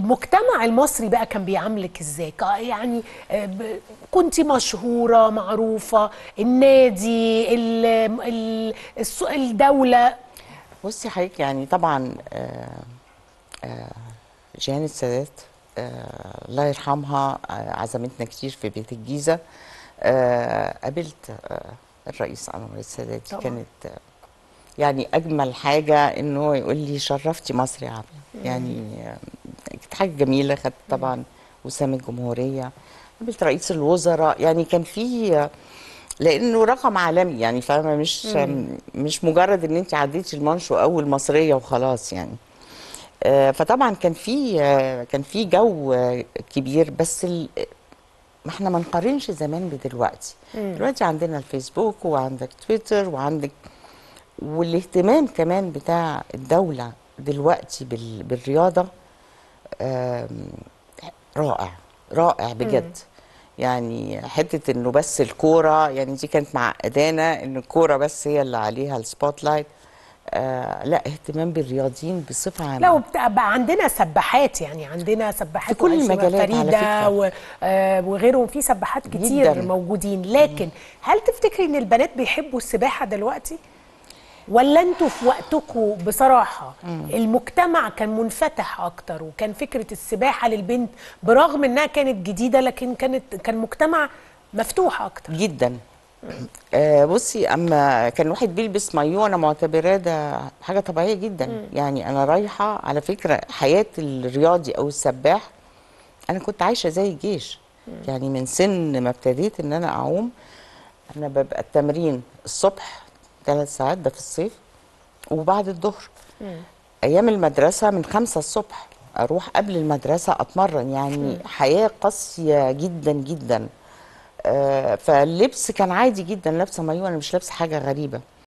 المجتمع المصري بقى كان بيعاملك ازاي ك- يعني آه، ب- كنت مشهوره معروفه النادي ال ال الس- الدوله بصي حضرتك يعني طبعا آه، آه، جيهان السادات آه، الله يرحمها آه، عزمتنا كتير في بيت الجيزة آه، قابلت آه، الرئيس أنور السادات طبعاً. كانت آه، يعني أجمل حاجة إن هو يقول لي شرفتي مصر يا عبلة يعني آه، كانت حاجة جميلة خدت طبعا وسام الجمهورية قابلت رئيس الوزراء يعني كان في آه، لانه رقم عالمي يعني فاهمه مش مش مجرد ان انت عديتي المنشو اول مصريه وخلاص يعني آه، فطبعا كان في آه، كان في جو آه، كبير بس ال- ما احنا ما نقارنش زمان بدلوقتي دلوقتي عندنا الفيسبوك وعندك تويتر وعندك والاهتمام كمان بتاع الدولة دلوقتي بال- بالرياضة آم، رائع رائع بجد يعني حتة انه بس الكورة يعني دي كانت معقدانا ان الكورة بس هي اللي عليها السبوت لايت آه لا اهتمام بالرياضيين بصفة عامة لا وبت- بقى عندنا سباحات يعني عندنا سباحات في كل وعايشة المجالات على فريدة فكرة. و- آه، وغيرهم في سباحات كتير جداً. موجودين لكن هل تفتكري ان البنات بيحبوا السباحه دلوقتي ولا انتوا في وقتكم بصراحه المجتمع كان منفتح اكتر وكان فكره السباحه للبنت برغم انها كانت جديده لكن كانت كان مجتمع مفتوح اكتر جدا آه بصي اما كان واحد بيلبس مايو انا معتبراه ده حاجه طبيعيه جدا يعني انا رايحه على فكره حياه الرياضي او السباح انا كنت عايشه زي الجيش يعني من سن ما ابتديت ان انا اعوم انا ببقى التمرين الصبح ثلاث ساعات ده في الصيف وبعد الظهر ايام المدرسه من خمسة الصبح اروح قبل المدرسه اتمرن يعني حياه قاسيه جدا جدا آه، فاللبس كان عادي جدا لابسه مايو انا مش لابسه حاجه غريبه